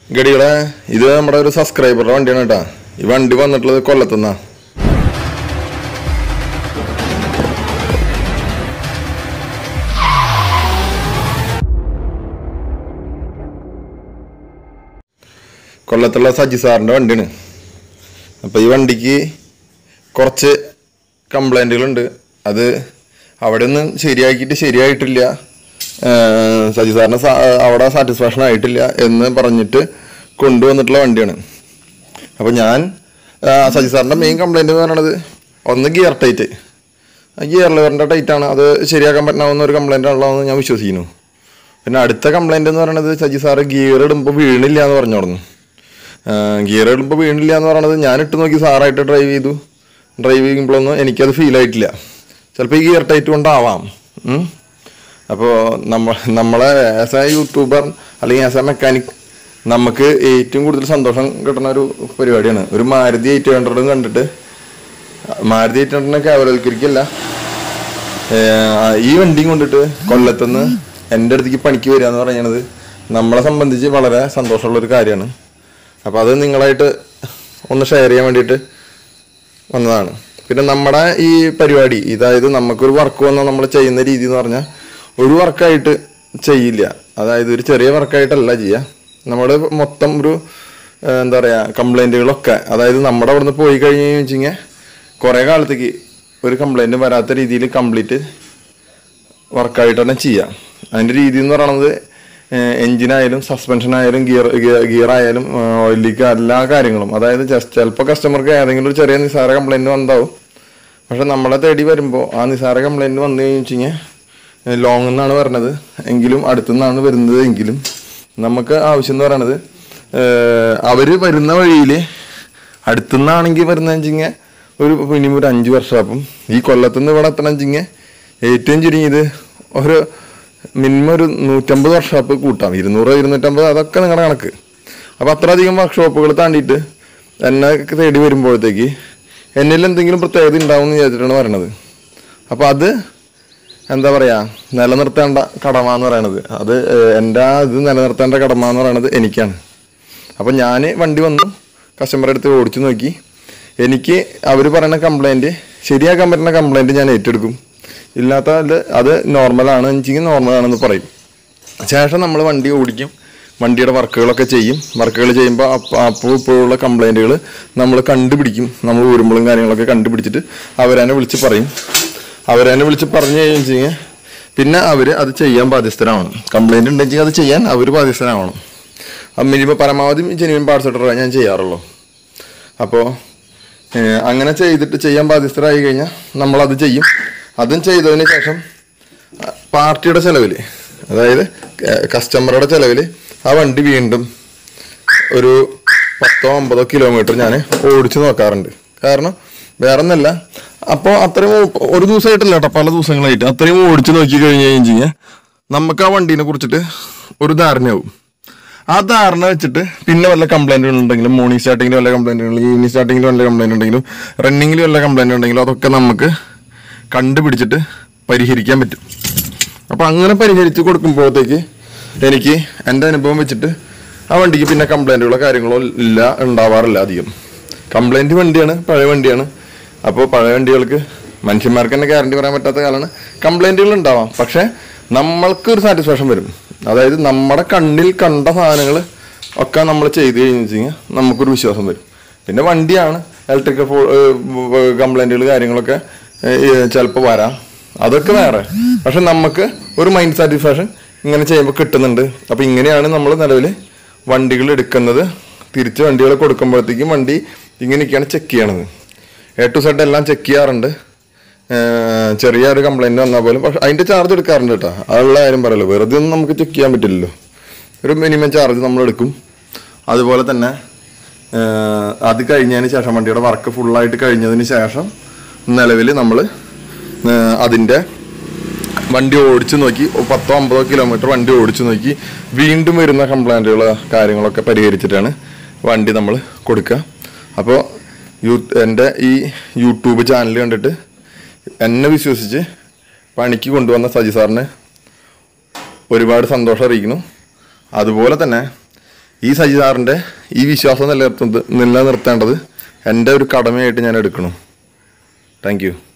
ഗടികളെ ഇത് നമ്മുടെ ഒരു സബ്സ്ക്രൈബറുടെ വണ്ടിയാണ് കേട്ടാ ഈ വണ്ടി വന്നിട്ടുള്ളത് കൊല്ലത്തുനിന്നാ കൊല്ലത്തുള്ള സജി സാറിൻ്റെ വണ്ടിയാണ് അപ്പോൾ ഈ വണ്ടിക്ക് കുറച്ച് കംപ്ലൈൻറ്റുകളുണ്ട് അത് അവിടെ ഒന്നും ശരിയാക്കിയിട്ട് ശരിയായിട്ടില്ല ഏർ സജി സാറിന് സാ- അവിടെ സാറ്റിസ്ഫാക്ഷൻ ആയിട്ടില്ല എന്ന് പറഞ്ഞിട്ട് കൊണ്ടുവന്നിട്ടുള്ള വണ്ടിയാണ് അപ്പോൾ ഞാൻ ആ, സജി സാറിൻ്റെ മെയിൻ കംപ്ലൈൻറ്റ് എന്ന് പറയുന്നത് ഒന്ന് ഗിയർ ടൈറ്റ് ഗിയർ ലിവറിൻ്റെ ടൈറ്റാണ് അത് ശരിയാക്കാൻ പറ്റാവുന്ന ഒരു കംപ്ലൈൻ്റ് ആണല്ലോ എന്ന് ഞാൻ വിശ്വസിക്കുന്നു പിന്നെ അടുത്ത കംപ്ലൈൻറ്റ് എന്ന് പറയുന്നത് സജി സാറ് ഗിയർ ഇടുമ്പോൾ വീണില്ല എന്ന് പറഞ്ഞു തുടങ്ങി ഗിയർ ഇടുമ്പോൾ വീണില്ല എന്ന് പറയുന്നത് ഞാൻ ഇട്ട് നോക്കി സാറായിട്ട് ഡ്രൈവ് ചെയ്തു ഡ്രൈവ് ചെയ്യുമ്പോഴൊന്നും എനിക്കത് ഫീൽ ആയിട്ടില്ല ചിലപ്പോൾ ഈ ഗിയർ ടൈറ്റ് കൊണ്ടാവാം ഉം. അപ്പോൾ നമ്മ നമ്മളെ ആസ് എ യൂട്യൂബർ അല്ലെങ്കിൽ ആസ് എ മെക്കാനിക് നമുക്ക് ഏറ്റവും കൂടുതൽ സന്തോഷം കിട്ടുന്ന ഒരു പരിപാടിയാണ് ഒരു മാരുതി എയ്റ്റ് ഹൺഡ്രഡും കണ്ടിട്ട് മാരുതി എയ്റ്റ് ഹൺഡ്രഡിനെ കേവലവൽക്കരിക്കല്ല ഏഹ് ഈ വണ്ടിയും കൊണ്ടിട്ട് കൊല്ലത്തുനിന്ന് എൻ്റെ അടുത്തേക്ക് പണിക്ക് വരിക എന്ന് പറയുന്നത് നമ്മളെ സംബന്ധിച്ച് വളരെ സന്തോഷമുള്ള ഒരു കാര്യമാണ് അപ്പോൾ അത് നിങ്ങളായിട്ട് ഒന്ന് ഷെയർ ചെയ്യാൻ വേണ്ടിയിട്ട് വന്നതാണ് പിന്നെ നമ്മുടെ ഈ പരിപാടി അതായത് നമുക്കൊരു വർക്ക് വന്നാൽ നമ്മൾ ചെയ്യുന്ന രീതി എന്ന് പറഞ്ഞാൽ ഒരു വർക്കായിട്ട് ചെയ്യില്ല അതായത് ഒരു ചെറിയ വർക്കായിട്ടല്ല ചെയ്യുക നമ്മൾ മൊത്തം ഒരു ഏഹ്, എന്താ പറയുക കംപ്ലൈൻറ്റുകളൊക്കെ അതായത് നമ്മുടെ അവിടെ നിന്ന് പോയി കഴിഞ്ഞ് വെച്ചിങ്ങനെ കുറേ കാലത്തേക്ക് ഒരു കംപ്ലൈൻറ്റും വരാത്ത രീതിയിൽ കംപ്ലീറ്റ് വർക്കായിട്ട് തന്നെ ചെയ്യാം അതിൻ്റെ രീതി എന്ന് പറയുന്നത് എഞ്ചിനായാലും സസ്പെൻഷൻ ആയാലും ഗിയർ ഗിയർ ആയാലും ഓയിൽ ലീക്ക് എല്ലാ കാര്യങ്ങളും അതായത് ജസ്റ്റ് ചിലപ്പോൾ കസ്റ്റമർക്ക് ഏതെങ്കിലും ഒരു ചെറിയ നിസ്സാര കംപ്ലൈൻറ്റ് വന്നാവും പക്ഷെ നമ്മളെ തേടി വരുമ്പോൾ ആ നിസ്സാര കംപ്ലൈൻറ്റ് വന്നു കഴിഞ്ഞാൽ ലോങ് എന്നാണ് പറഞ്ഞത് എങ്കിലും അടുത്തുനിന്നാണ് വരുന്നത് എങ്കിലും നമുക്ക് ആവശ്യം എന്ന് പറയണത് അവർ വരുന്ന വഴിയിൽ അടുത്തുനിന്നാണെങ്കിൽ വരുന്നത് വെച്ചിങ്ങനെ ഒരു മിനിമം ഒരു അഞ്ച് വർഷമാകും ഈ കൊല്ലത്തുനിന്ന് ഇവിടെ എത്തണം വെച്ചിങ്ങനെ ഏറ്റവും ചുരുങ്ങിയത് ഒരു മിനിമം ഒരു നൂറ്റമ്പത് വർക്ക്ഷോപ്പ് കൂട്ടാം ഇരുന്നൂറ് ഇരുന്നൂറ്റമ്പത് അതൊക്കെ നിങ്ങളുടെ കണക്ക് അപ്പോൾ അത്രയധികം വർക്ക്ഷോപ്പുകൾ താണ്ടിയിട്ട് എന്നെ തേടി വരുമ്പോഴത്തേക്ക് എന്നിൽ എന്തെങ്കിലും പ്രത്യേകത ഉണ്ടാവും എന്ന് വിചാരിച്ചിട്ടാണ് പറയണത് അപ്പോൾ അത് എന്താ പറയുക നിലനിർത്തേണ്ട കടമ എന്ന് പറയണത് അത് ഏഹ്, എൻ്റെ ആ ഇത് നിലനിർത്തേണ്ട കടമ എന്ന് പറയണത് എനിക്കാണ് അപ്പം ഞാൻ വണ്ടി വന്നു കസ്റ്റമറെ അടുത്ത് ഓടിച്ചു നോക്കി എനിക്ക് അവർ പറയുന്ന കംപ്ലൈൻറ്റ് ശരിയാക്കാൻ പറ്റുന്ന കംപ്ലൈൻറ്റ് ഞാൻ ഏറ്റെടുക്കും ഇല്ലാത്ത അത് അത് നോർമലാണ് എനിക്ക് നോർമലാണെന്ന് പറയും ശേഷം നമ്മൾ വണ്ടി ഓടിക്കും വണ്ടിയുടെ വർക്കുകളൊക്കെ ചെയ്യും വർക്കുകൾ ചെയ്യുമ്പോൾ അപ്പോൾ ഇപ്പോഴുള്ള കംപ്ലൈൻറ്റുകൾ നമ്മൾ കണ്ടുപിടിക്കും നമ്മൾ ഊരുമ്പോഴും കാര്യങ്ങളൊക്കെ കണ്ടുപിടിച്ചിട്ട് അവരെന്നെ വിളിച്ച് പറയും അവരെന്നെ വിളിച്ച് പറഞ്ഞു കഴിഞ്ഞാൽ പിന്നെ അവർ അത് ചെയ്യാൻ ബാധ്യസ്ഥരാവണം കംപ്ലൈൻറ്റ് ഉണ്ടെങ്കിൽ അത് ചെയ്യാൻ അവർ ബാധ്യസ്ഥരാവണം അപ്പം മിനിമം പരമാവധി ജെനുവിൻ പാർട്സ് ഇട്ടറേ ഞാൻ ചെയ്യാറുള്ളൂ അപ്പോൾ ഏഹ്, അങ്ങനെ ചെയ്തിട്ട് ചെയ്യാൻ ബാധ്യസ്ഥരായി കഴിഞ്ഞാൽ നമ്മളത് ചെയ്യും അതും ചെയ്തതിന് ശേഷം അഹ്, പാർട്ടിയുടെ ചിലവിൽ അതായത് കസ്റ്റമറുടെ ചിലവിൽ ആ വണ്ടി വീണ്ടും ഒരു പത്തോ അമ്പതോ കിലോമീറ്റർ ഞാൻ ഓടിച്ചു നോക്കാറുണ്ട് കാരണം വേറെ ഒന്നല്ല അപ്പോൾ അത്രയും ഓ- ഒരു ദിവസമായിട്ടല്ല കേട്ടോ പല ദിവസങ്ങളായിട്ട് അത്രയും ഓടിച്ചു നോക്കി കഴിഞ്ഞ് കഴിഞ്ഞാൽ നമുക്ക് ആ വണ്ടീനെ കുറിച്ചിട്ട് ഒരു ധാരണയാവും ആ ധാരണ വെച്ചിട്ട് പിന്നെ വല്ല കംപ്ലൈൻറ്റുകൾ ഉണ്ടെങ്കിലും മോർണിംഗ് സ്റ്റാർട്ടിങ്ങിൽ വല്ല കംപ്ലൈൻറ്റുകൾ ഈവനിങ് സ്റ്റാർട്ടിങ്ങിൽ വല്ല കംപ്ലൈൻറ്റ് ഉണ്ടെങ്കിലും റണ്ണിങ്ങിൽ വല്ല കംപ്ലൈൻറ്റ് ഉണ്ടെങ്കിലും അതൊക്കെ നമുക്ക് കണ്ടുപിടിച്ചിട്ട് പരിഹരിക്കാൻ പറ്റും അപ്പോൾ അങ്ങനെ പരിഹരിച്ച് കൊടുക്കുമ്പോഴത്തേക്ക് എനിക്ക് എൻ്റെ അനുഭവം വെച്ചിട്ട് ആ വണ്ടിക്ക് പിന്നെ കംപ്ലൈൻറ്റുകളോ കാര്യങ്ങളോ ഇല്ല ഉണ്ടാവാറില്ല അധികം കംപ്ലൈൻറ്റ് വണ്ടിയാണ് പഴയ വണ്ടിയാണ് അപ്പോൾ പഴയ വണ്ടികൾക്ക് മനുഷ്യന്മാർക്ക് തന്നെ ഗ്യാരണ്ടി പറയാൻ പറ്റാത്ത കാലമാണ് കംപ്ലൈൻറ്റുകൾ ഉണ്ടാവാം പക്ഷേ നമ്മൾക്ക് ഒരു സാറ്റിസ്ഫാക്ഷൻ വരും അതായത് നമ്മുടെ കണ്ണിൽ കണ്ട സാധനങ്ങൾ ഒക്കെ നമ്മൾ ചെയ്ത് കഴിഞ്ഞ് കഴിഞ്ഞാൽ നമുക്കൊരു വിശ്വാസം വരും പിന്നെ വണ്ടിയാണ് ഇലക്ട്രിക്കൽ കംപ്ലൈൻറ്റുകൾ കാര്യങ്ങളൊക്കെ ചിലപ്പോൾ വരാം അതൊക്കെ വേറെ പക്ഷെ നമുക്ക് ഒരു മൈൻഡ് സാറ്റിസ്ഫാക്ഷൻ ഇങ്ങനെ ചെയ്യുമ്പോൾ കിട്ടുന്നുണ്ട് അപ്പോൾ ഇങ്ങനെയാണ് നമ്മൾ നിലവിൽ വണ്ടികൾ എടുക്കുന്നത് തിരിച്ച് വണ്ടികൾ കൊടുക്കുമ്പോഴത്തേക്കും വണ്ടി ഇങ്ങനെയൊക്കെയാണ് ചെക്ക് ചെയ്യണത് എ ടു സെഡ് എല്ലാം ചെക്ക് ചെയ്യാറുണ്ട് ഏർ ചെറിയൊരു കംപ്ലൈൻറ്റ് വന്നാൽ പോലും പക്ഷെ അതിൻ്റെ ചാർജ് എടുക്കാറുണ്ട് കേട്ടോ അതുള്ള കാര്യം പറയല്ലോ വെറുതെ ഒന്നും നമുക്ക് ചെക്ക് ചെയ്യാൻ പറ്റില്ലല്ലോ ഒരു മിനിമം ചാർജ് നമ്മൾ എടുക്കും അതുപോലെ തന്നെ ഏർ അത് കഴിഞ്ഞതിന് ശേഷം വണ്ടിയുടെ വർക്ക് ഫുള്ളായിട്ട് കഴിഞ്ഞതിന് ശേഷം നിലവിൽ നമ്മൾ അതിൻ്റെ വണ്ടി ഓടിച്ചു നോക്കി പത്തോ അമ്പതോ കിലോമീറ്റർ വണ്ടി ഓടിച്ചു നോക്കി വീണ്ടും വരുന്ന കംപ്ലൈൻറ്റുകൾ കാര്യങ്ങളൊക്കെ പരിഹരിച്ചിട്ടാണ് വണ്ടി നമ്മൾ കൊടുക്കുക അപ്പോൾ യൂ എൻ്റെ ഈ യൂട്യൂബ് ചാനൽ കണ്ടിട്ട് എന്നെ വിശ്വസിച്ച് പണിക്ക് കൊണ്ടുവന്ന സജി സാറിന് ഒരുപാട് സന്തോഷം അറിയിക്കുന്നു അതുപോലെ തന്നെ ഈ സജി സാറിൻ്റെ ഈ വിശ്വാസം നിലനിർത്തുന്നത് നിലനിർത്തേണ്ടത് എൻ്റെ ഒരു കടമയായിട്ട് ഞാൻ എടുക്കണം താങ്ക് യു